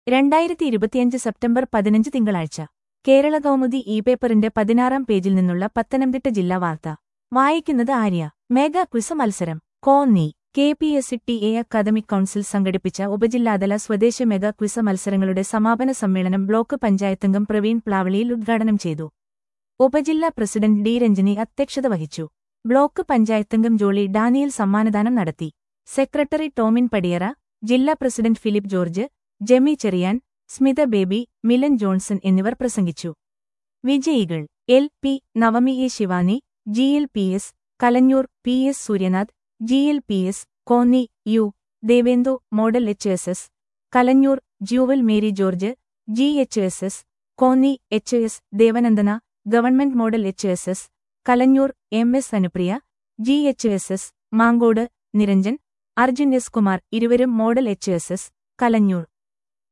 രണ്ടായിരത്തി ഇരുപത്തിയഞ്ച് സെപ്റ്റംബർ പതിനഞ്ച് തിങ്കളാഴ്ച കേരള കൗമുദി ഇ പേപ്പറിന്റെ പതിനാറാം പേജിൽ നിന്നുള്ള പത്തനംതിട്ട ജില്ലാ വാർത്ത വായിക്കുന്നത് ആര്യ മെഗാ ക്വിസ് മത്സരം Konni K P S T A academic council സംഘടിപ്പിച്ച ഉപജില്ലാതല സ്വദേശ മെഗാ ക്വിസ് മത്സരങ്ങളുടെ സമാപന സമ്മേളനം ബ്ലോക്ക് പഞ്ചായത്തംഗം പ്രവീൺ പ്ലാവളിയിൽ ഉദ്ഘാടനം ചെയ്തു ഉപജില്ലാ പ്രസിഡന്റ് ഡി രഞ്ജനി അധ്യക്ഷത വഹിച്ചു ബ്ലോക്ക് പഞ്ചായത്തംഗം ജോളി ഡാനിയൽ സമ്മാനദാനം നടത്തി സെക്രട്ടറി ടോമിൻ പടിയറ ജില്ലാ president Philip George Jemi Cherian Smitha Baby Milan Johnson എന്നിവർ പ്രസംഗിച്ചു വിജയികൾ L P Navami A Shivani G L P S Kalanjoor P S Suryanath G L P S Konni U Devendu model H S S Kalanjoor Jewel Mary George G H S S Konni H S Devanandana government model H S S Kalanjoor M S Anupriya G H S S Mankode Niranjan Arjun S Kumar ഇരുവരും model H S S Kalanjoor